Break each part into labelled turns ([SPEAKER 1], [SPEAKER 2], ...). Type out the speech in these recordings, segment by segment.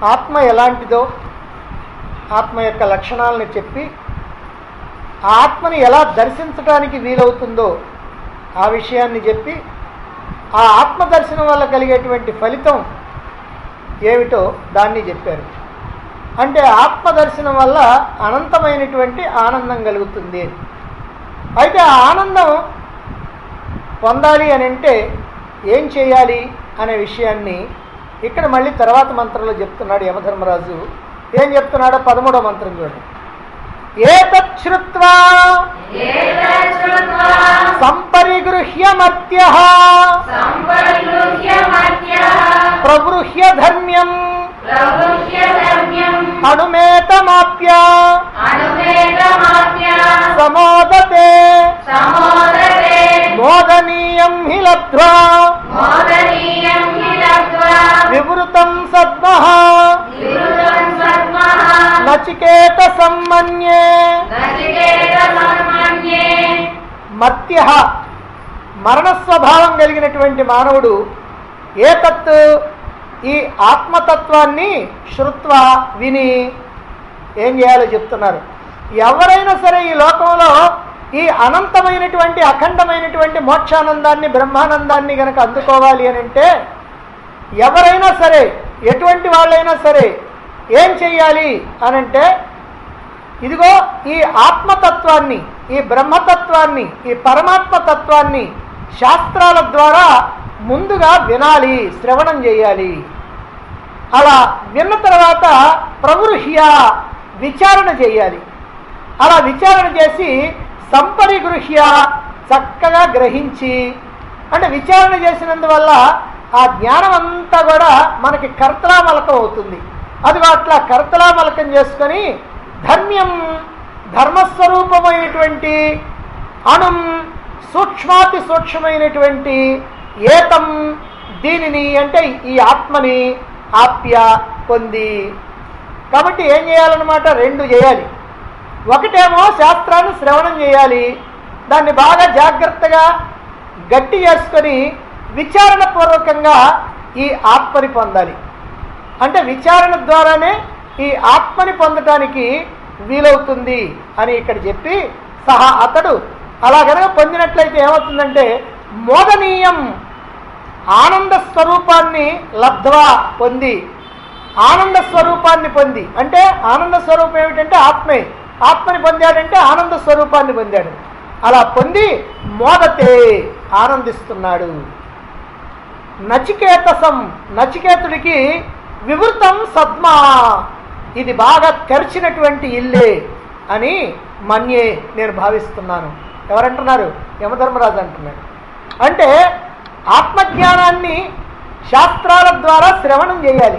[SPEAKER 1] ఆత్మ ఎలాంటిదో ఆత్మ యొక్క లక్షణాలను చెప్పి ఆ ఆత్మని ఎలా దర్శించడానికి వీలవుతుందో ఆ విషయాన్ని చెప్పి ఆ ఆత్మ దర్శనం వల్ల కలిగేటువంటి ఫలితం ఏమిటో దాన్ని చెప్పారు అంటే ఆత్మ దర్శనం వల్ల అనంతమైనటువంటి ఆనందం కలుగుతుంది అని. అయితే ఆ ఆనందం పొందాలి అని అంటే ఏం చేయాలి అనే విషయాన్ని ఇక్కడ మళ్ళీ తర్వాత మంత్రంలో చెప్తున్నాడు యమధర్మరాజు ఏం చెప్తున్నాడో పదమూడో మంత్రం చూడండి ఏతచ్చుత్వా
[SPEAKER 2] ఏతచ్చుత్వా
[SPEAKER 1] సంపరిగృహ్య మర్త్య
[SPEAKER 2] సంపర్గృహ్య మధ్యః
[SPEAKER 1] ప్రగృహ్య ధర్మ్యం
[SPEAKER 2] ప్రవృహ్య ధర్మ్యం
[SPEAKER 1] అణుమేతమాప్య
[SPEAKER 2] అనువేదమాప్య
[SPEAKER 1] సమోదతే
[SPEAKER 2] సమోదతే
[SPEAKER 1] మోదనీయం హి లబ్ధ్వా
[SPEAKER 2] మోదనీయం హి లబ్ధ్వా
[SPEAKER 1] వివృతం సద్మః
[SPEAKER 2] వివృతం సద్మః
[SPEAKER 1] నచికేత సమ్మన్యే
[SPEAKER 2] నచికేత సన్మన్యే
[SPEAKER 1] మర్త్య మరణ స్వభావం కలిగినటువంటి మానవుడు ఏతత్ ఈ ఆత్మతత్వాన్ని శృత్వ విని ఏం చేయాలో చెప్తున్నారు ఎవరైనా సరే ఈ లోకంలో ఈ అనంతమైనటువంటి అఖండమైనటువంటి మోక్షానందాన్ని బ్రహ్మానందాన్ని గనక అందుకోవాలి అని అంటే ఎవరైనా సరే ఎటువంటి వాళ్ళైనా సరే ఏం చెయ్యాలి అనంటే ఇదిగో ఈ ఆత్మతత్వాన్ని ఈ బ్రహ్మతత్వాన్ని ఈ పరమాత్మ తత్వాన్ని శాస్త్రాల ద్వారా ముందుగా వినాలి శ్రవణం చేయాలి అలా విన్న తర్వాత ప్రవృహ్య విచారణ చేయాలి అలా విచారణ చేసి సంపరిగృహ్య చక్కగా గ్రహించి అంటే విచారణ చేసినందువల్ల ఆ జ్ఞానం అంతా కూడా మనకి కర్తలామలకం అవుతుంది అదిగో అట్లా కర్తలామలకం చేసుకొని ధర్మ్యం ధర్మస్వరూపమైనటువంటి అణుం సూక్ష్మాతి సూక్ష్మమైనటువంటి ఏతం దీనిని అంటే ఈ ఆత్మని ఆప్య పొంది కాబట్టి ఏం చేయాలన్నమాట రెండు చేయాలి ఒకటేమో శాస్త్రాన్ని శ్రవణం చేయాలి దాన్ని బాగా జాగ్రత్తగా గట్టి చేసుకొని విచారణ పూర్వకంగా ఈ ఆత్మని పొందాలి అంటే విచారణ ద్వారానే ఈ ఆత్మని పొందటానికి వీలవుతుంది అని ఇక్కడ చెప్పి సహా అతడు అలా గనక పొందినట్లయితే ఏమవుతుందంటే మోదనీయం ఆనంద స్వరూపాన్ని లబ్ధ్వా పొంది ఆనంద స్వరూపాన్ని పొంది అంటే ఆనంద స్వరూపం ఏమిటంటే ఆత్మే ఆత్మని పొందాడంటే ఆనంద స్వరూపాన్ని పొందాడు అలా పొంది మోదతే ఆనందిస్తున్నాడు నచికేతసం నచికేతుడికి వివృతం సద్మా ఇది బాగా తెరిచినటువంటి ఇల్లే అని మన్యే నేను భావిస్తున్నాను ఎవరంటున్నారు యమధర్మరాజు అంటున్నాడు అంటే ఆత్మజ్ఞానాన్ని శాస్త్రాల ద్వారా శ్రవణం చేయాలి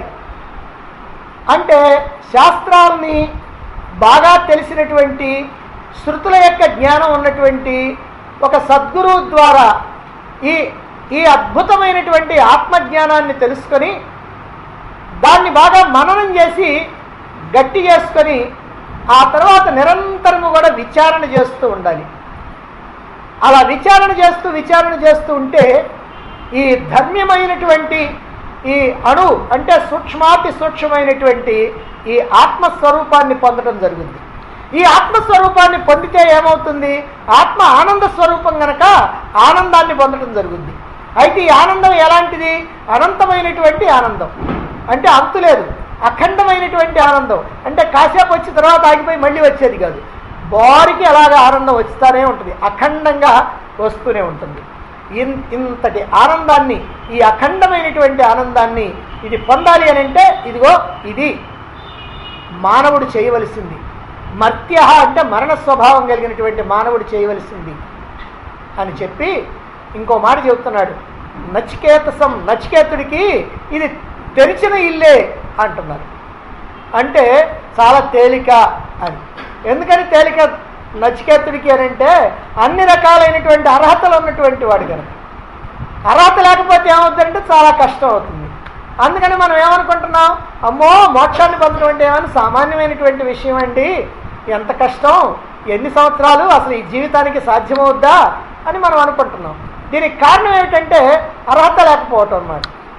[SPEAKER 1] అంటే శాస్త్రాలని బాగా తెలిసినటువంటి శృతుల యొక్క జ్ఞానం ఉన్నటువంటి ఒక సద్గురువు ద్వారా ఈ ఈ అద్భుతమైనటువంటి ఆత్మజ్ఞానాన్ని తెలుసుకొని దాన్ని బాగా మననం చేసి గట్టి చేసుకొని ఆ తర్వాత నిరంతరము కూడా విచారణ చేస్తూ ఉండాలి అలా విచారణ చేస్తూ విచారణ చేస్తూ ఉంటే ఈ ధర్మ్యమైనటువంటి ఈ అణు అంటే సూక్ష్మాతి సూక్ష్మమైనటువంటి ఈ ఆత్మస్వరూపాన్ని పొందడం జరుగుతుంది ఈ ఆత్మస్వరూపాన్ని పొందితే ఏమవుతుంది ఆత్మ ఆనంద స్వరూపం గనక ఆనందాన్ని పొందడం జరుగుతుంది అయితే ఈ ఆనందం ఎలాంటిది అనంతమైనటువంటి ఆనందం అంటే అంతు లేదు అఖండమైనటువంటి ఆనందం అంటే కాసేపు వచ్చిన తర్వాత ఆగిపోయి మళ్ళీ వచ్చేది కాదు బారికి అలాగా ఆనందం వస్తానే ఉంటుంది అఖండంగా వస్తూనే ఉంటుంది ఇన్ ఇంతటి ఆనందాన్ని ఈ అఖండమైనటువంటి ఆనందాన్ని ఇది పొందాలి అని అంటే ఇదిగో ఇది మానవుడు చేయవలసింది మర్త్య అంటే మరణ స్వభావం కలిగినటువంటి మానవుడు చేయవలసింది అని చెప్పి ఇంకో మాట చెబుతున్నాడు నచికేతసం నచికేతుడికి ఇది తెరిచిన ఇల్లే అంటున్నారు అంటే చాలా తేలిక అని ఎందుకని తేలిక నచికేతుడికి అని అంటే అన్ని రకాలైనటువంటి అర్హతలు ఉన్నటువంటి వాడు కనుక అర్హత లేకపోతే ఏమవుతుందంటే చాలా కష్టం అవుతుంది అందుకని మనం ఏమనుకుంటున్నాం అమ్మో మోక్షాన్ని పొందడం అంటే ఏమని సామాన్యమైనటువంటి విషయం అండి ఎంత కష్టం ఎన్ని సంవత్సరాలు అసలు ఈ జీవితానికి సాధ్యమవుద్దా అని మనం అనుకుంటున్నాం దీనికి కారణం ఏమిటంటే అర్హత లేకపోవటం అన్నమాట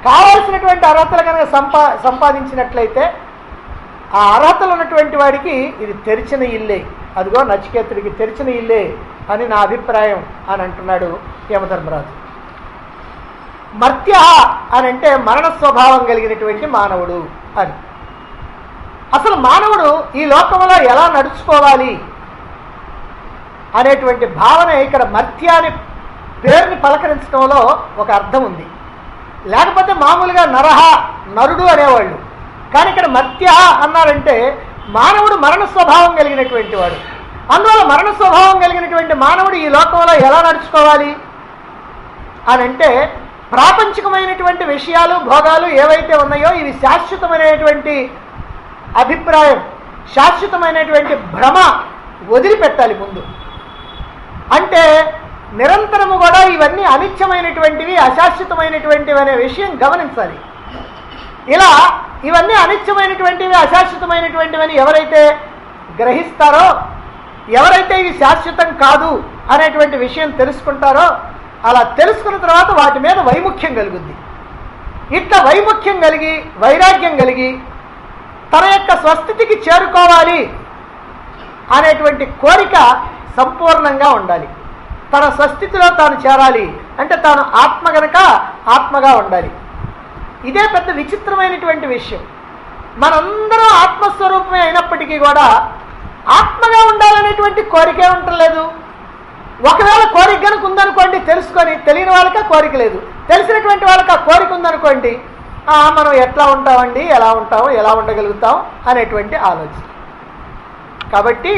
[SPEAKER 1] కావలసినటువంటి అర్హతలు కనుక సంపా సంపాదించినట్లయితే ఆ అర్హతలు ఉన్నటువంటి వాడికి ఇది తెరిచిన ఇల్లే అదిగో నచికేతుడికి తెరిచిన ఇల్లే అని నా అభిప్రాయం అని అంటున్నాడు యమధర్మరాజు మర్త్య అని అంటే మరణ స్వభావం కలిగినటువంటి మానవుడు అని అసలు మానవుడు ఈ లోకంలో ఎలా నడుచుకోవాలి అనేటువంటి భావన ఇక్కడ మర్త్య అనే పేరుని పలకరించడంలో ఒక అర్థం ఉంది లేకపోతే మామూలుగా నరహ నరుడు అనేవాళ్ళు కానీ ఇక్కడ మత్య అన్నారంటే మానవుడు మరణ స్వభావం కలిగినటువంటి వాడు అందువల్ల మరణ స్వభావం కలిగినటువంటి మానవుడు ఈ లోకంలో ఎలా నడుచుకోవాలి అని అంటే ప్రాపంచికమైనటువంటి విషయాలు భోగాలు ఏవైతే ఉన్నాయో ఇవి శాశ్వతమైనటువంటి అభిప్రాయం శాశ్వతమైనటువంటి భ్రమ వదిలిపెట్టాలి ముందు అంటే నిరంతరము కూడా ఇవన్నీ అనిత్యమైనటువంటివి అశాశ్వతమైనటువంటివి అనే విషయం గమనించాలి ఇలా ఇవన్నీ అనిత్యమైనటువంటివి అశాశ్వతమైనటువంటివి అని ఎవరైతే గ్రహిస్తారో ఎవరైతే ఇవి శాశ్వతం కాదు అనేటువంటి విషయం తెలుసుకుంటారో అలా తెలుసుకున్న తర్వాత వాటి మీద వైముఖ్యం కలుగుద్ది ఇట్లా వైముఖ్యం కలిగి వైరాగ్యం కలిగి తన యొక్క స్వస్థితికి చేరుకోవాలి అనేటువంటి కోరిక సంపూర్ణంగా ఉండాలి తన స్వస్థితిలో తాను చేరాలి అంటే తాను ఆత్మ గనక ఆత్మగా ఉండాలి ఇదే పెద్ద విచిత్రమైనటువంటి విషయం మనందరం ఆత్మస్వరూపమే అయినప్పటికీ కూడా ఆత్మగా ఉండాలనేటువంటి కోరికే ఉండలేదు ఒకవేళ కోరిక కనుక ఉందనుకోండి తెలుసుకొని తెలియని వాళ్ళకి ఆ కోరిక లేదు తెలిసినటువంటి వాళ్ళకి ఆ కోరిక ఉందనుకోండి "ఆ, మనం ఎట్లా ఉంటామండి ఎలా ఉంటాము ఎలా ఉండగలుగుతాం అనేటువంటి ఆలోచన కాబట్టి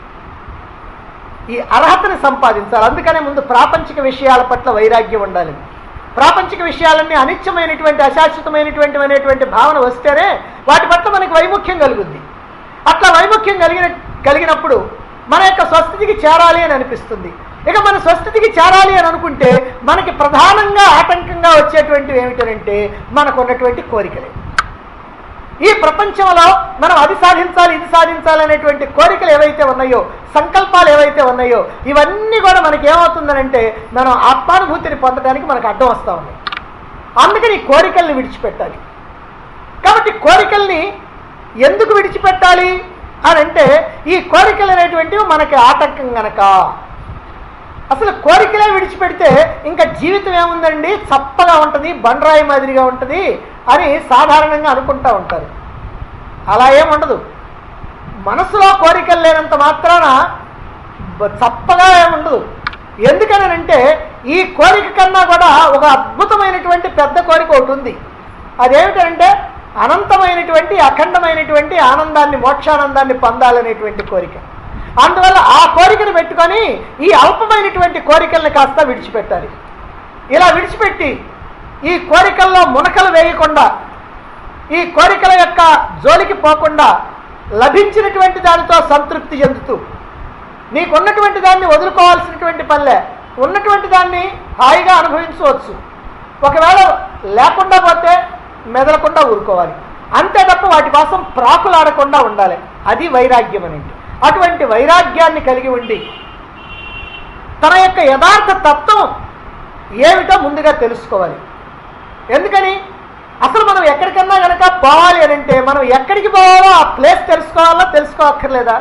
[SPEAKER 1] ఈ అర్హతని సంపాదించాలి అందుకనే ముందు ప్రాపంచిక విషయాల పట్ల వైరాగ్యం ఉండాలి ప్రాపంచిక విషయాలన్నీ అనిత్యమైనటువంటి అశాశ్వతమైనటువంటి అనేటువంటి భావన వస్తేనే వాటి పట్ల మనకి వైముఖ్యం కలుగుద్ది అట్లా వైముఖ్యం కలిగిన కలిగినప్పుడు మన యొక్క స్వస్థితికి చేరాలి అని అనిపిస్తుంది ఇక మన స్వస్థితికి చేరాలి అని అనుకుంటే మనకి ప్రధానంగా ఆటంకంగా వచ్చేటువంటివి ఏమిటంటే మనకు ఉన్నటువంటి కోరికలే ఈ ప్రపంచంలో మనం అది సాధించాలి ఇది సాధించాలి అనేటువంటి కోరికలు ఏవైతే ఉన్నాయో సంకల్పాలు ఏవైతే ఉన్నాయో ఇవన్నీ కూడా మనకి ఏమవుతుందనంటే మనం ఆత్మానుభూతిని పొందడానికి మనకు అడ్డం వస్తూ ఉన్నాయి అందుకని ఈ కోరికల్ని విడిచిపెట్టాలి కాబట్టి కోరికల్ని ఎందుకు విడిచిపెట్టాలి అని అంటే ఈ కోరికలు అనేటువంటివి మనకి ఆటంకం గనక అసలు కోరికలే విడిచిపెడితే ఇంకా జీవితం ఏముందండి చప్పగా ఉంటుంది బండరాయి మాదిరిగా ఉంటుంది అని సాధారణంగా అనుకుంటా ఉంటారు అలా ఏముండదు మనసులో కోరికలు లేనంత మాత్రాన బ- చప్పగా ఏముండదు ఎందుకనంటే ఈ కోరిక కన్నా కూడా ఒక అద్భుతమైనటువంటి పెద్ద కోరిక ఒకటి ఉంది అదేమిటంటే అనంతమైనటువంటి అఖండమైనటువంటి ఆనందాన్ని మోక్షానందాన్ని పొందాలనేటువంటి కోరిక అందువల్ల ఆ కోరికను పెట్టుకొని ఈ అల్పమైనటువంటి కోరికల్ని కాస్త విడిచిపెట్టాలి ఇలా విడిచిపెట్టి ఈ కోరికల్లో మునకలు వేయకుండా ఈ కోరికల యొక్క జోలికి పోకుండా లభించినటువంటి దానితో సంతృప్తి చెందుతూ నీకున్నటువంటి దాన్ని వదులుకోవాల్సినటువంటి పనిలే ఉన్నటువంటి దాన్ని హాయిగా అనుభవించవచ్చు ఒకవేళ లేకుండా పోతే మెదలకుండా ఊరుకోవాలి అంతే తప్ప వాటి కోసం ప్రాకులాడకుండా ఉండాలి అది వైరాగ్యం అనేది అటువంటి వైరాగ్యాన్ని కలిగి ఉండి తన యొక్క యథార్థ తత్వం ఏమిటో ముందుగా తెలుసుకోవాలి ఎందుకని అసలు మనం ఎక్కడికన్నా కనుక పోవాలి అని అంటే మనం ఎక్కడికి పోవాలో ఆ ప్లేస్ తెలుసుకోవాలో తెలుసుకోక్కర్లేదా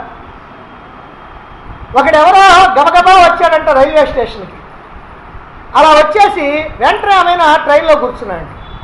[SPEAKER 1] ఒకడెవరో గబగబా వచ్చాడంట రైల్వే స్టేషన్కి అలా వచ్చేసి వెంటనే ఆమెన ట్రైన్లో కూర్చున్నాడు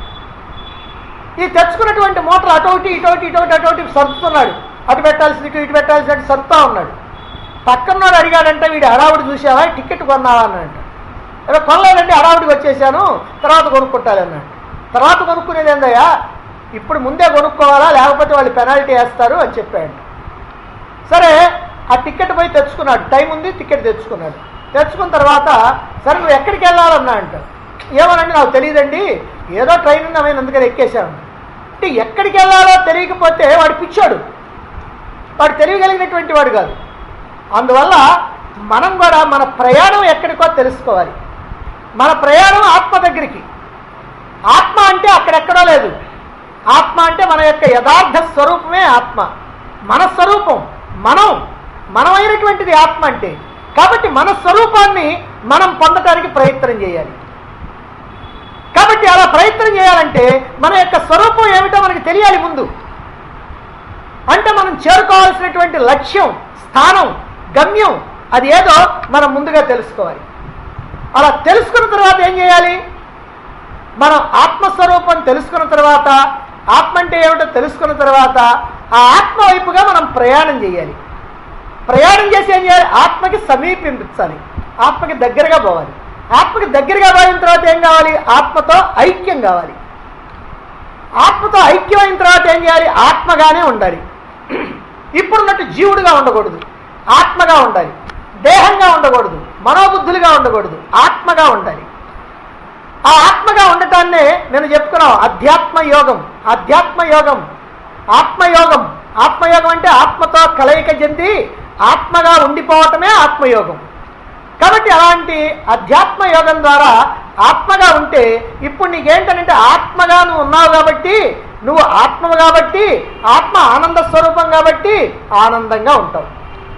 [SPEAKER 1] ఈ తెచ్చుకున్నటువంటి మోటార్ అటోటి ఇటోటి ఇటోటి అటోటి సర్దుతున్నాడు అటు పెట్టాల్సింది ఇటు ఇటు పెట్టాల్సినట్టు సర్దుతా ఉన్నాడు పక్కన్నాడు అడిగాడంటే వీడు హడావుడి చూసావా టికెట్ కొన్నావా అన్నాడు అదే కొనలేదండి హడావుడికి వచ్చేసాను తర్వాత కొనుక్కుంటాను అన్నాడు తర్వాత కొనుక్కునేది ఏందయ్యా ఇప్పుడు ముందే కొనుక్కోవాలా లేకపోతే వాళ్ళు పెనాల్టీ వేస్తారు అని చెప్పాడు సరే ఆ టికెట్ పోయి తెచ్చుకున్నాడు టైం ఉంది టికెట్ తెచ్చుకున్నాడు తెచ్చుకున్న తర్వాత సరే నువ్వు ఎక్కడికి వెళ్ళాలన్నా అంట ఏమనండి నాకు తెలియదండి ఏదో ట్రైన్ ఉంది ఆమె అందుకని ఎక్కేశాను అంటే ఎక్కడికి వెళ్ళాలో తెలియకపోతే వాడు పిచ్చాడు వాడు తెలియగలిగినటువంటి వాడు కాదు అందువల్ల మనం కూడా మన ప్రయాణం ఎక్కడికో తెలుసుకోవాలి మన ప్రయాణం ఆత్మ దగ్గరికి ఆత్మ అంటే అక్కడెక్కడో లేదు ఆత్మ అంటే మన యొక్క యథార్థ స్వరూపమే ఆత్మ మన స్వరూపం మనం మనమైనటువంటిది ఆత్మ అంటే కాబట్టి మన స్వరూపాన్ని మనం పొందటానికి ప్రయత్నం చేయాలి కాబట్టి అలా ప్రయత్నం చేయాలంటే మన యొక్క స్వరూపం ఏమిటో మనకి తెలియాలి ముందు అంటే మనం చేరుకోవాల్సినటువంటి లక్ష్యం స్థానం గమ్యం అది ఏదో మనం ముందుగా తెలుసుకోవాలి అలా తెలుసుకున్న తర్వాత ఏం చేయాలి మనం ఆత్మస్వరూపం తెలుసుకున్న తర్వాత ఆత్మ అంటే ఏమిటో తెలుసుకున్న తర్వాత ఆ ఆత్మ వైపుగా మనం ప్రయాణం చేయాలి ప్రయాణం చేసి ఏం చేయాలి ఆత్మకి సమీపించాలి ఆత్మకి దగ్గరగా పోవాలి ఆత్మకి దగ్గరగా పోయిన తర్వాత ఏం కావాలి ఆత్మతో ఐక్యం కావాలి ఆత్మతో ఐక్యమైన తర్వాత ఏం చేయాలి ఆత్మగానే ఉండాలి ఇప్పుడున్నట్టు జీవుడుగా ఉండకూడదు ఆత్మగా ఉండాలి దేహంగా ఉండకూడదు మనోబుద్ధులుగా ఉండకూడదు ఆత్మగా ఉండాలి ఆ ఆత్మగా ఉండటాన్నే నేను చెప్పుకున్నాను అధ్యాత్మ యోగం అధ్యాత్మ యోగం ఆత్మయోగం ఆత్మయోగం అంటే ఆత్మతో కలయిక చెంది ఆత్మగా ఉండిపోవటమే ఆత్మయోగం కాబట్టి అలాంటి అధ్యాత్మ యోగం ద్వారా ఆత్మగా ఉంటే ఇప్పుడు నీకేంటనంటే ఆత్మగా నువ్వు ఉన్నావు కాబట్టి నువ్వు ఆత్మ కాబట్టి ఆత్మ ఆనంద స్వరూపం కాబట్టి ఆనందంగా ఉంటావు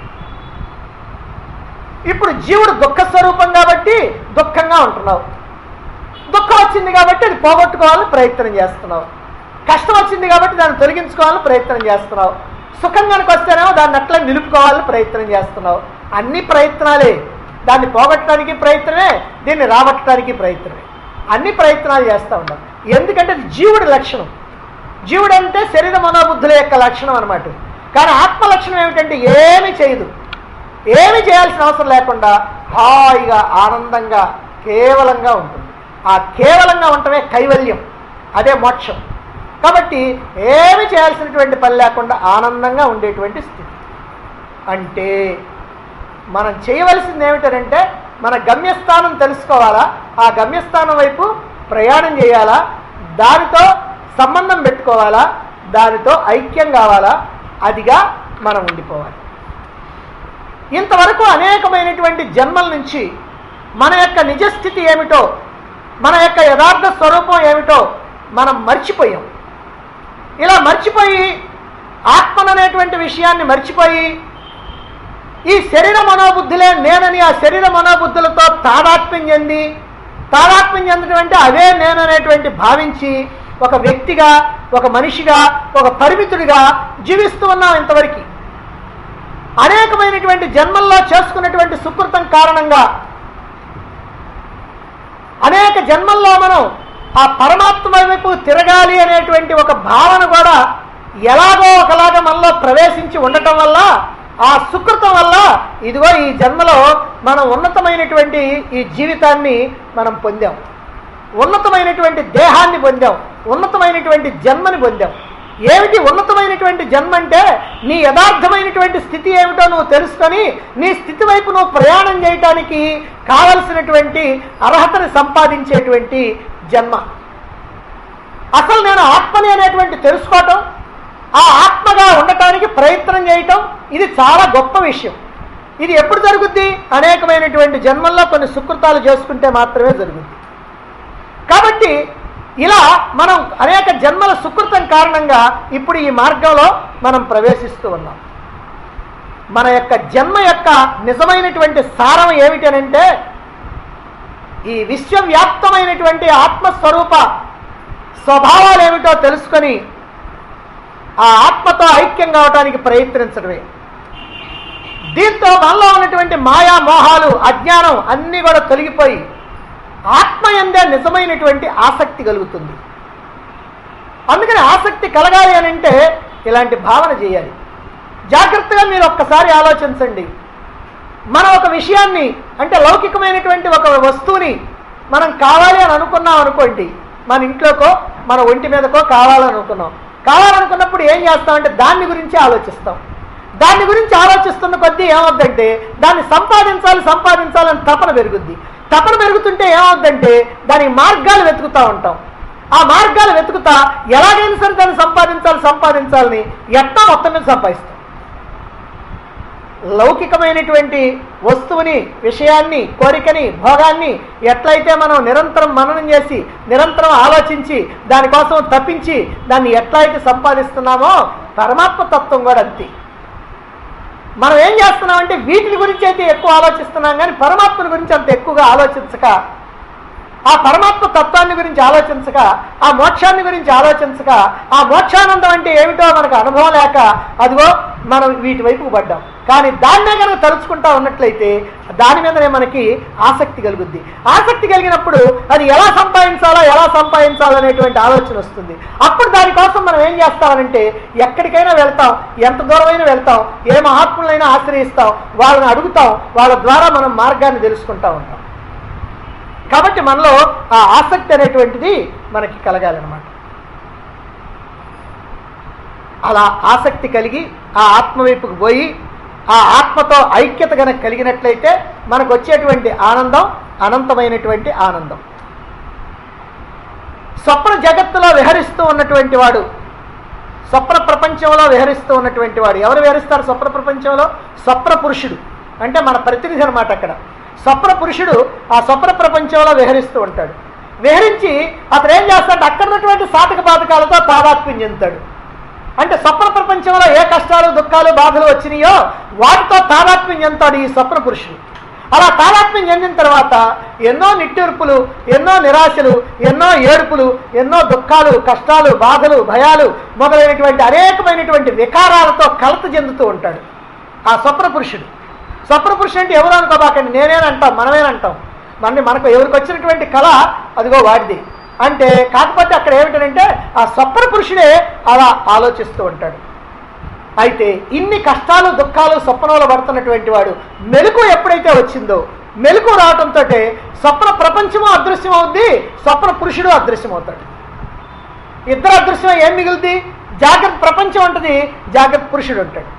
[SPEAKER 1] ఇప్పుడు జీవుడు దుఃఖ స్వరూపం కాబట్టి దుఃఖంగా ఉంటున్నావు దుఃఖం వచ్చింది కాబట్టి అది పోగొట్టుకోవాలని ప్రయత్నం చేస్తున్నావు కష్టం వచ్చింది కాబట్టి దాన్ని తొలగించుకోవాలని ప్రయత్నం చేస్తున్నావు సుఖం కనుక వస్తేనేమో దాన్ని అట్లా నిలుపుకోవాలని ప్రయత్నం చేస్తున్నావు అన్ని ప్రయత్నాలే దాన్ని పోగొట్టడానికి ప్రయత్నమే దీన్ని రాబట్టడానికి ప్రయత్నమే అన్ని ప్రయత్నాలు చేస్తూ ఉంటాం ఎందుకంటే అది జీవుడి లక్షణం జీవుడు అంటే శరీర మనోబుద్ధుల యొక్క లక్షణం అనమాట కానీ ఆత్మ లక్షణం ఏమిటంటే ఏమీ చేయదు ఏమీ చేయాల్సిన అవసరం లేకుండా హాయిగా ఆనందంగా కేవలంగా ఉంటుంది ఆ కేవలంగా ఉండటమే కైవల్యం అదే మోక్షం కాబట్టి ఏమి చేయాల్సినటువంటి పని లేకుండా ఆనందంగా ఉండేటువంటి స్థితి అంటే మనం చేయవలసింది ఏమిటంటే మన గమ్యస్థానం తెలుసుకోవాలా ఆ గమ్యస్థానం వైపు ప్రయాణం చేయాలా దానితో సంబంధం పెట్టుకోవాలా దానితో ఐక్యం కావాలా అదిగా మనం ఉండిపోవాలి ఇంతవరకు అనేకమైనటువంటి జన్మల నుంచి మన యొక్క నిజస్థితి ఏమిటో మన యొక్క యథార్థ స్వరూపం ఏమిటో మనం మర్చిపోయాం ఇలా మర్చిపోయి ఆత్మననేటువంటి విషయాన్ని మర్చిపోయి ఈ శరీర మనోబుద్ధులే నేనని ఆ శరీర మనోబుద్ధులతో తాదాత్మ్యం చెంది తాదాత్మ్యం చెందడం అంటే అవే నేననేటువంటి భావించి ఒక వ్యక్తిగా ఒక మనిషిగా ఒక పరిమితుడిగా జీవిస్తూ ఉన్నాం ఇంతవరకు అనేకమైనటువంటి జన్మల్లో చేసుకున్నటువంటి సుకృతం కారణంగా అనేక జన్మల్లో మనం ఆ పరమాత్మ వైపు తిరగాలి అనేటువంటి ఒక భావన కూడా ఎలాగో ఒకలాగా మనలో ప్రవేశించి ఉండటం వల్ల ఆ సుకృతం వల్ల ఇదిగో ఈ జన్మలో మనం ఉన్నతమైనటువంటి ఈ జీవితాన్ని మనం పొందాం ఉన్నతమైనటువంటి దేహాన్ని పొందాం ఉన్నతమైనటువంటి జన్మని పొందాం ఏమిటి ఉన్నతమైనటువంటి జన్మ అంటే నీ యథార్థమైనటువంటి స్థితి ఏమిటో నువ్వు తెలుసుకొని నీ స్థితి వైపు నువ్వు ప్రయాణం చేయటానికి కావలసినటువంటి అర్హతని సంపాదించేటువంటి జన్మ అసలు నేను ఆత్మని అనేటువంటి తెలుసుకోవటం ఆ ఆత్మగా ఉండటానికి ప్రయత్నం చేయటం ఇది చాలా గొప్ప విషయం ఇది ఎప్పుడు జరుగుద్ది అనేకమైనటువంటి జన్మల్లో కొన్ని సుకృతాలు చేసుకుంటే మాత్రమే జరుగుద్ది కాబట్టి ఇలా మనం అనేక జన్మల సుకృతం కారణంగా ఇప్పుడు ఈ మార్గంలో మనం ప్రవేశిస్తూ ఉన్నాం మన యొక్క జన్మ యొక్క నిజమైనటువంటి సారం ఏమిటనంటే ఈ విశ్వవ్యాప్తమైనటువంటి ఆత్మస్వరూప స్వభావాలు ఏమిటో తెలుసుకొని ఆ ఆత్మతో ఐక్యం కావటానికి ప్రయత్నించడమే దీంతో మనలో ఉన్నటువంటి మాయా మోహాలు అజ్ఞానం అన్నీ కూడా తొలగిపోయి ఆత్మ ఎందే నిజమైనటువంటి ఆసక్తి కలుగుతుంది అందుకని ఆసక్తి కలగాలి అని అంటే ఇలాంటి భావన చేయాలి జాగ్రత్తగా మీరు ఒక్కసారి ఆలోచించండి మనం ఒక విషయాన్ని అంటే లౌకికమైనటువంటి ఒక వస్తువుని మనం కావాలి అని అనుకున్నాం అనుకోండి మన ఇంట్లోకో మన ఒంటి మీదకో కావాలని అనుకున్నాం కావాలనుకున్నప్పుడు ఏం చేస్తామంటే దాన్ని గురించి ఆలోచిస్తాం దాని గురించి ఆలోచిస్తున్న కొద్దీ ఏమవుద్దంటే దాన్ని సంపాదించాలి సంపాదించాలని తపన పెరుగుద్ది తపన పెరుగుతుంటే ఏమవుద్దంటే దానికి మార్గాలు వెతుకుతూ ఉంటాం ఆ మార్గాలు వెతుకుతా ఎలాగైనా సరే దాన్ని సంపాదించాలి సంపాదించాలని ఎట్టా మొత్తం మీద సంపాదిస్తాం లౌకికమైనటువంటి వస్తువుని విషయాన్ని కోరికని భోగాన్ని ఎట్లయితే మనం నిరంతరం మననం చేసి నిరంతరం ఆలోచించి దానికోసం తప్పించి దాన్ని ఎట్లయితే సంపాదిస్తున్నామో పరమాత్మ తత్వం కూడా అంతే మనం ఏం చేస్తున్నామంటే వీటి గురించి అయితే ఎక్కువ ఆలోచిస్తున్నాం కానీ పరమాత్మని గురించి అంత ఎక్కువగా ఆలోచించక ఆ పరమాత్మ తత్వాన్ని గురించి ఆలోచించక ఆ మోక్షాన్ని గురించి ఆలోచించక ఆ మోక్షానందం అంటే ఏమిటో మనకు అనుభవం లేక అదిగో మనం వీటి వైపుకు పడ్డాం కానీ దాన్నే కనుక తలుచుకుంటా ఉన్నట్లయితే దాని మీదనే మనకి ఆసక్తి కలుగుద్ది ఆసక్తి కలిగినప్పుడు అది ఎలా సంపాదించాలా ఎలా సంపాదించాలా అనేటువంటి ఆలోచన వస్తుంది అప్పుడు దానికోసం మనం ఏం చేస్తామనంటే ఎక్కడికైనా వెళ్తాం ఎంత దూరమైనా వెళ్తాం ఏ మహాత్ములైనా ఆశ్రయిస్తాం వాళ్ళని అడుగుతాం వాళ్ళ ద్వారా మనం మార్గాన్ని తెలుసుకుంటా ఉంటాం కాబట్టి మనలో ఆ ఆసక్తి అనేటువంటిది మనకి కలగాలన్నమాట అలా ఆసక్తి కలిగి ఆ ఆత్మ వైపుకు పోయి ఆ ఆత్మతో ఐక్యత గనక కలిగినట్లయితే మనకు వచ్చేటువంటి ఆనందం అనంతమైనటువంటి ఆనందం స్వప్న జగత్తులో విహరిస్తూ ఉన్నటువంటి వాడు స్వప్న ప్రపంచంలో విహరిస్తూ ఉన్నటువంటి వాడు ఎవరు విహరిస్తారు స్వప్న ప్రపంచంలో స్వప్న పురుషుడు అంటే మన ప్రతినిధి అనమాట అక్కడ స్వప్న పురుషుడు ఆ స్వప్న ప్రపంచంలో విహరిస్తూ ఉంటాడు విహరించి అతను ఏం చేస్తాడు అక్కడ ఉన్నటువంటి సాధక బాధకాలతో తాదాత్మ్యం చెందుతాడు అంటే స్వప్న ప్రపంచంలో ఏ కష్టాలు దుఃఖాలు బాధలు వచ్చినాయో వాటితో తాదాత్మ్యం చెందుతాడు ఈ స్వప్న పురుషుడు అలా తాదాత్మ్యం చెందిన తర్వాత ఎన్నో నిట్టూర్పులు ఎన్నో నిరాశలు ఎన్నో ఏడుపులు ఎన్నో దుఃఖాలు కష్టాలు బాధలు భయాలు మొదలైనటువంటి అనేకమైనటువంటి వికారాలతో కలత చెందుతూ ఉంటాడు ఆ స్వప్న పురుషుడు స్వప్న పురుషుడు అంటే ఎవరు అనుకోబాకండి నేనేనంటాం మనమేనంటాం మన మనకు ఎవరికి వచ్చినటువంటి కళ అదిగో వాడిది అంటే కాకపోతే అక్కడ ఏమిటంటే ఆ స్వప్న పురుషుడే అలా ఆలోచిస్తూ ఉంటాడు అయితే ఇన్ని కష్టాలు దుఃఖాలు స్వప్నంలో పడుతున్నటువంటి వాడు మెలకు ఎప్పుడైతే వచ్చిందో మెలకు రావడంతో స్వప్న ప్రపంచము అదృశ్యం అవుద్ది స్వప్న పురుషుడు అదృశ్యమవుతాడు ఇద్దరు అదృశ్యం ఏం మిగులుద్ది జాగ్రత్త ప్రపంచం ఉంటుంది జాగ్రత్త పురుషుడు ఉంటాడు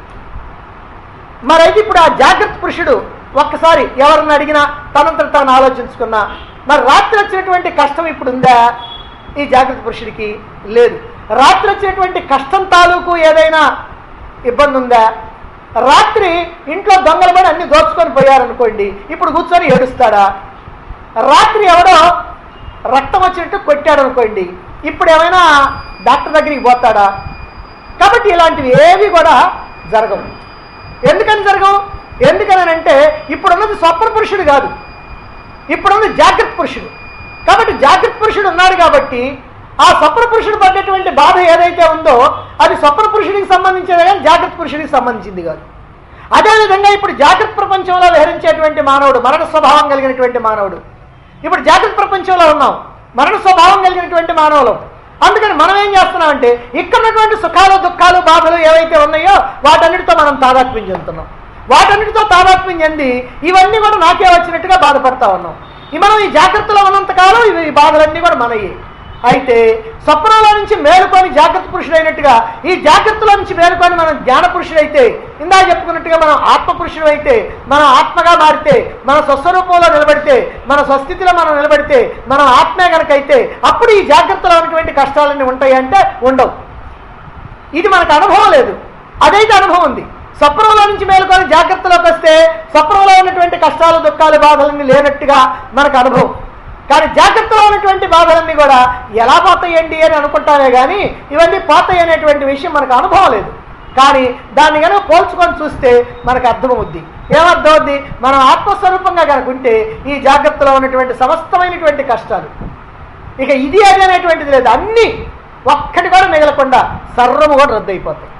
[SPEAKER 1] మరైతే ఇప్పుడు ఆ జాగ్రత్త పురుషుడు ఒక్కసారి ఎవరిని అడిగినా తనంతట తాను ఆలోచించుకున్నా మరి రాత్రి వచ్చినటువంటి కష్టం ఇప్పుడు ఉందా ఈ జాగ్రత్త పురుషుడికి లేదు రాత్రి వచ్చినటువంటి కష్టం తాలూకు ఏదైనా ఇబ్బంది ఉందా రాత్రి ఇంట్లో దొంగలు పడి అన్ని దోచుకొని పోయారనుకోండి ఇప్పుడు కూర్చొని ఏడుస్తాడా రాత్రి ఎవడో రక్తం వచ్చినట్టు కొట్టాడు అనుకోండి ఇప్పుడు ఏమైనా డాక్టర్ దగ్గరికి పోతాడా కాబట్టి ఇలాంటివి ఏవి కూడా జరగవు ఎందుకని జరగవు ఎందుకని అంటే ఇప్పుడున్నది స్వప్న పురుషుడు కాదు ఇప్పుడున్నది జాగ్రత్త పురుషుడు కాబట్టి జాగ్రత్త పురుషుడు ఉన్నాడు కాబట్టి ఆ స్వప్న పురుషుడు పడ్డటువంటి బాధ ఏదైతే ఉందో అది స్వప్న పురుషుడికి సంబంధించేది కానీ జాగ్రత్త పురుషుడికి సంబంధించింది కాదు అదేవిధంగా ఇప్పుడు జాగ్రత్త ప్రపంచంలో విహరించేటువంటి మానవుడు మరణ స్వభావం కలిగినటువంటి మానవుడు ఇప్పుడు జాగ్రత్త ప్రపంచంలో ఉన్నాం మరణ స్వభావం కలిగినటువంటి మానవులు అందుకని మనం ఏం చేస్తున్నామంటే ఇక్కడ ఉన్నటువంటి సుఖాలు దుఃఖాలు బాధలు ఏవైతే ఉన్నాయో వాటన్నిటితో మనం తాదాత్మ్యం చెందుతున్నాం వాటన్నిటితో తాదాత్మ్యం చెంది ఇవన్నీ కూడా నాకే వచ్చినట్టుగా బాధపడతా ఉన్నాం ఈ మనం ఈ జాగ్రత్తలో ఉన్నంతకాలం ఇవి ఈ బాధలన్నీ కూడా మనయ్యి అయితే స్వప్నంలో నుంచి మేలుకొని జాగ్రత్త పురుషుడైనట్టుగా ఈ జాగ్రత్తలో నుంచి మేలుకొని మనం జ్ఞాన పురుషుడైతే ఇందా చెప్పుకున్నట్టుగా మనం ఆత్మ పురుషుడు అయితే మనం ఆత్మగా మారితే మన స్వస్వరూపంలో నిలబడితే మన స్వస్థితిలో మనం నిలబడితే మనం ఆత్మే కనుకైతే అప్పుడు ఈ జాగ్రత్తలో ఉన్నటువంటి కష్టాలన్నీ ఉంటాయి అంటే ఉండవు ఇది మనకు అనుభవం లేదు అదైతే అనుభవం ఉంది స్వప్నంలో నుంచి మేలుకొని జాగ్రత్తలోకి వస్తే స్వప్నంలో ఉన్నటువంటి కష్టాలు దుఃఖాలు బాధలన్నీ లేనట్టుగా మనకు అనుభవం కానీ జాగ్రత్తలో ఉన్నటువంటి బాధలన్నీ కూడా ఎలా పోతాయండి అని అనుకుంటామే కానీ ఇవన్నీ పోతాయి అనేటువంటి విషయం మనకు అనుభవం లేదు కానీ దాన్ని కనుక పోల్చుకొని చూస్తే మనకు అర్థమవుద్ది ఏమర్థమవుద్ది మనం ఆత్మస్వరూపంగా కనుక ఉంటే ఈ జాగ్రత్తలో ఉన్నటువంటి సమస్తమైనటువంటి కష్టాలు ఇక ఇది అది అనేటువంటిది లేదు అన్నీ ఒక్కటి కూడా మిగలకుండా సర్వము కూడా రద్దయిపోతాయి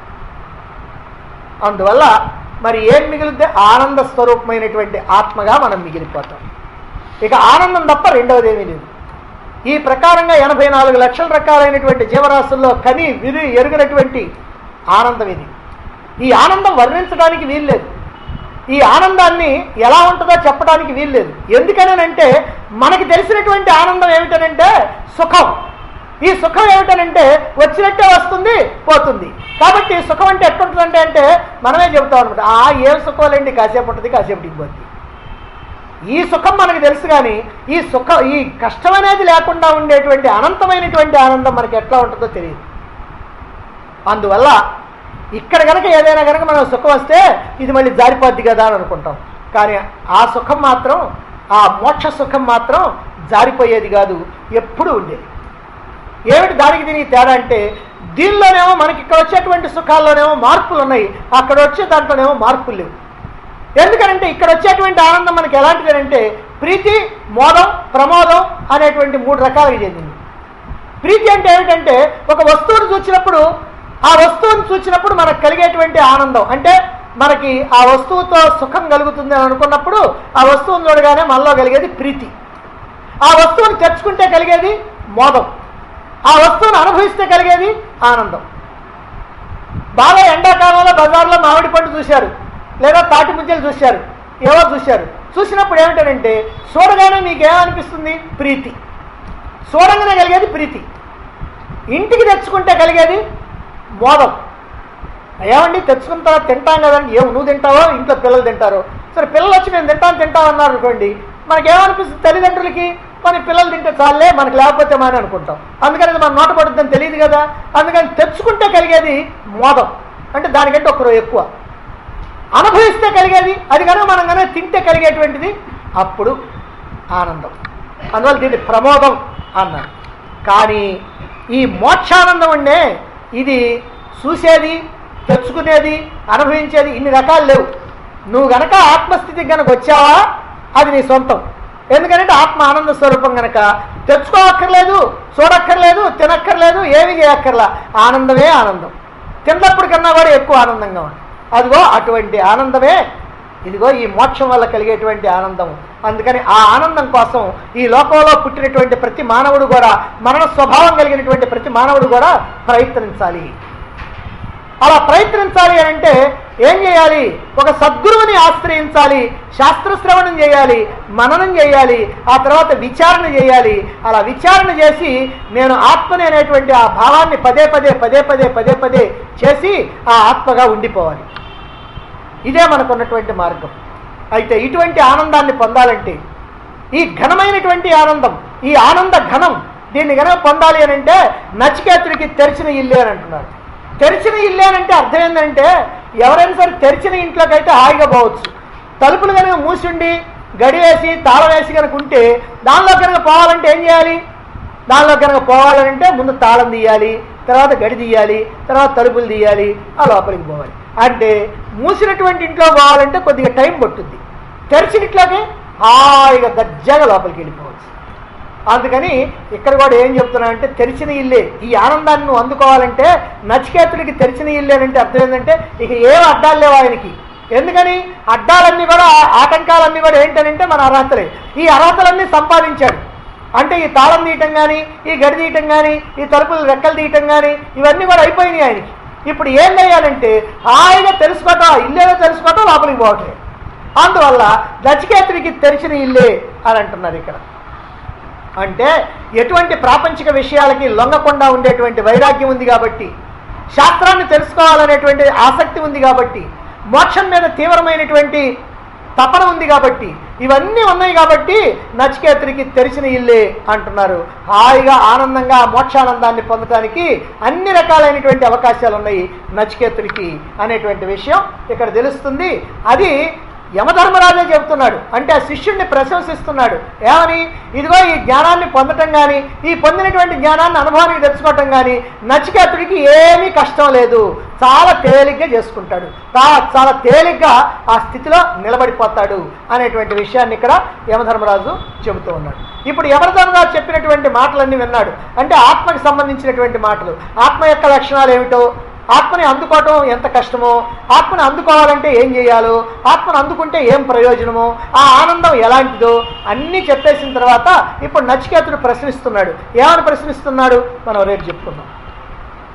[SPEAKER 1] అందువల్ల మరి ఏం మిగిలితే ఆనంద స్వరూపమైనటువంటి ఆత్మగా మనం మిగిలిపోతాం ఇక ఆనందం తప్ప రెండవది ఏమీ లేదు ఈ ప్రకారంగా ఎనభై నాలుగు లక్షల రకాలైనటువంటి జీవరాశుల్లో కని విని ఎరుగినటువంటి ఆనందం ఇది ఈ ఆనందం వర్ణించడానికి వీల్లేదు ఈ ఆనందాన్ని ఎలా ఉంటుందో చెప్పడానికి వీల్లేదు ఎందుకనంటే మనకి తెలిసినటువంటి ఆనందం ఏమిటనంటే సుఖం ఈ సుఖం ఏమిటనంటే వచ్చినట్టే వస్తుంది పోతుంది కాబట్టి సుఖం అంటే ఎట్లుంటుందంటే అంటే మనమే చెబుతాం అనమాట ఆ ఏం సుఖాలండి కాసేపు ఉంటుంది కాసేపటికి పోతుంది ఈ సుఖం మనకు తెలుసు కానీ ఈ సుఖం ఈ కష్టం అనేది లేకుండా ఉండేటువంటి అనంతమైనటువంటి ఆనందం మనకి ఎట్లా ఉంటుందో తెలియదు అందువల్ల ఇక్కడ కనుక ఏదైనా కనుక మనం సుఖం వస్తే ఇది మళ్ళీ జారిపోద్ది కదా అని అనుకుంటాం కానీ ఆ సుఖం మాత్రం ఆ మోక్ష సుఖం మాత్రం జారిపోయేది కాదు ఎప్పుడూ ఉండేది ఏమిటి దానికి దీనికి తేడా అంటే దీనిలోనేమో మనకి ఇక్కడ వచ్చేటువంటి సుఖాల్లోనేమో మార్పులు ఉన్నాయి అక్కడ వచ్చే దాంట్లోనేమో మార్పులు లేవు ఎందుకనంటే ఇక్కడ వచ్చేటువంటి ఆనందం మనకి ఎలాంటిది అంటే ప్రీతి మోదం ప్రమోదం అనేటువంటి మూడు రకాలుగా చెందింది ప్రీతి అంటే ఏమిటంటే ఒక వస్తువును చూసినప్పుడు ఆ వస్తువును చూసినప్పుడు మనకు కలిగేటువంటి ఆనందం అంటే మనకి ఆ వస్తువుతో సుఖం కలుగుతుంది అని అనుకున్నప్పుడు ఆ వస్తువును చూడగానే మనలో కలిగేది ప్రీతి ఆ వస్తువును తెచ్చుకుంటే కలిగేది మోదం ఆ వస్తువును అనుభవిస్తే కలిగేది ఆనందం బాగా ఎండాకాలంలో బజార్లో మామిడి పండు చూశారు లేదా తాటి ముంజలు చూశారు ఏవో చూశారు చూసినప్పుడు ఏమిటంటే చూడగానే మీకు ఏమనిపిస్తుంది ప్రీతి చూడంగానే కలిగేది ప్రీతి ఇంటికి తెచ్చుకుంటే కలిగేది మోదం ఏమండి తెచ్చుకున్న తర్వాత తింటాం కదండి ఏం నువ్వు తింటావో ఇంట్లో పిల్లలు తింటారు సరే పిల్లలు వచ్చి నేను తింటాను తింటాం అన్నారు అనుకోండి మనకి ఏమనిపిస్తుంది తల్లిదండ్రులకి మన పిల్లలు తింటే చాలే మనకి లేకపోతే మాని అనుకుంటాం అందుకని అది మన నోట పడుతుందని తెలియదు కదా అందుకని తెచ్చుకుంటే కలిగేది మోదం అంటే దానికంటే ఒకరు ఎక్కువ అనుభవిస్తే కలిగేది అది కనుక మనం కనుక తింటే కలిగేటువంటిది అప్పుడు ఆనందం అందువల్ల దీన్ని ప్రమోదం అన్నారు కానీ ఈ మోక్షానందం అంటే ఇది చూసేది తెచ్చుకునేది అనుభవించేది ఇన్ని రకాలు లేవు నువ్వు గనక ఆత్మస్థితికి గనక వచ్చావా అది నీ సొంతం ఎందుకంటే ఆత్మ ఆనంద స్వరూపం గనక తెచ్చుకోవక్కర్లేదు చూడక్కర్లేదు తినక్కర్లేదు ఏమీ చేయక్కర్లా ఆనందమే ఆనందం తిన్నప్పుడు కన్నా కూడా ఎక్కువ ఆనందంగా ఉంది అదిగో అటువంటి ఆనందమే ఇదిగో ఈ మోక్షం వల్ల కలిగేటువంటి ఆనందం అందుకని ఆ ఆనందం కోసం ఈ లోకంలో పుట్టినటువంటి ప్రతి మానవుడు కూడా మరణ స్వభావం కలిగినటువంటి ప్రతి మానవుడు కూడా ప్రయత్నించాలి అలా ప్రయత్నించాలి అని అంటే ఏం చేయాలి ఒక సద్గురువుని ఆశ్రయించాలి శాస్త్ర శ్రవణం చేయాలి మననం చేయాలి ఆ తర్వాత విచారణ చేయాలి అలా విచారణ చేసి నేను ఆత్మని అనేటువంటి ఆ భావాన్ని పదే పదే పదే పదే పదే పదే చేసి ఆ ఆత్మగా ఉండిపోవాలి ఇదే మనకున్నటువంటి మార్గం అయితే ఇటువంటి ఆనందాన్ని పొందాలంటే ఈ ఘనమైనటువంటి ఆనందం ఈ ఆనంద ఘనం దీన్ని గనక పొందాలి అని అంటే నచికేతుడికి తెరిచిన ఇల్లు అని అంటున్నారు తెరిచిన ఇల్లు అని అంటే అర్థం ఏంటంటే ఎవరైనా సరే తెరిచిన ఇంట్లోకి అయితే హాయిగా పోవచ్చు తలుపులు కనుక మూసిండి గడి వేసి తాళం వేసి కనుక ఉంటే దానిలో కనుక పోవాలంటే ఏం చేయాలి దానిలో కనుక పోవాలంటే ముందు తాళం తీయాలి తర్వాత గడి తీయాలి తర్వాత తలుపులు తీయాలి ఆ లోపలికి పోవాలి అంటే మూసినటువంటి ఇంట్లో పోవాలంటే కొద్దిగా టైం పట్టుద్ది తెరిచిన ఇంట్లోకి హాయిగా దర్జాగా లోపలికి వెళ్ళిపోవచ్చు అందుకని ఇక్కడ కూడా ఏం చెప్తున్నానంటే తెరిచిన ఇల్లే ఈ ఆనందాన్ని నువ్వు అందుకోవాలంటే నచికేతుడికి తెరిచిన ఇల్లే అంటే అర్థం ఏంటంటే ఇక ఏం అడ్డాలు లేవు ఆయనకి ఎందుకని అడ్డాలన్నీ కూడా ఆటంకాలన్నీ కూడా ఏంటనంటే మన అర్హతలే ఈ అర్హతలన్నీ సంపాదించాడు అంటే ఈ తాళం తీయటం కానీ ఈ గడి తీయటం కానీ ఈ తలుపులు రెక్కలు తీయటం కానీ ఇవన్నీ కూడా అయిపోయినాయి ఆయనకి ఇప్పుడు ఏం చేయాలంటే హాయిగా తెలుసుకోవటం ఇల్లేదో తెలుసుకోవటం లోపలికి పోవటం అందువల్ల నచికేతుడికి తెరిచిన ఇల్లే అని అంటున్నారు ఇక్కడ అంటే ఎటువంటి ప్రాపంచిక విషయాలకి లొంగకుండా ఉండేటువంటి వైరాగ్యం ఉంది కాబట్టి శాస్త్రాన్ని తెలుసుకోవాలనేటువంటి ఆసక్తి ఉంది కాబట్టి మోక్షం మీద తీవ్రమైనటువంటి తపన ఉంది కాబట్టి ఇవన్నీ ఉన్నాయి కాబట్టి నచికేతుడికి తెరిచిన ఇల్లే అంటున్నారు హాయిగా ఆనందంగా మోక్షానందాన్ని పొందడానికి అన్ని రకాలైనటువంటి అవకాశాలు ఉన్నాయి నచికేతుడికి అనేటువంటి విషయం ఇక్కడ తెలుస్తుంది అది యమధర్మరాజే చెబుతున్నాడు అంటే ఆ శిష్యుడిని ప్రశంసిస్తున్నాడు ఏమని ఇదిగో ఈ జ్ఞానాన్ని పొందటం కానీ ఈ పొందినటువంటి జ్ఞానాన్ని అనుభవానికి తెచ్చుకోవటం కానీ నచికేతుడికి ఏమీ కష్టం లేదు చాలా తేలిగ్గా చేసుకుంటాడు తా- చాలా తేలిగ్గా ఆ స్థితిలో నిలబడిపోతాడు అనేటువంటి విషయాన్ని ఇక్కడ యమధర్మరాజు చెబుతూ ఉన్నాడు ఇప్పుడు యమధర్మరాజు చెప్పినటువంటి మాటలన్నీ విన్నాడు అంటే ఆత్మకి సంబంధించినటువంటి మాటలు ఆత్మ యొక్క లక్షణాలు ఏమిటో ఆత్మని అందుకోవటం ఎంత కష్టమో ఆత్మని అందుకోవాలంటే ఏం చేయాలో ఆత్మను అందుకుంటే ఏం ప్రయోజనమో ఆ ఆనందం ఎలాంటిదో అన్నీ చెప్పేసిన తర్వాత ఇప్పుడు నచికేతుడు ప్రశ్నిస్తున్నాడు ఏమని ప్రశ్నిస్తున్నాడు మనం రేపు చెప్పుకుందాం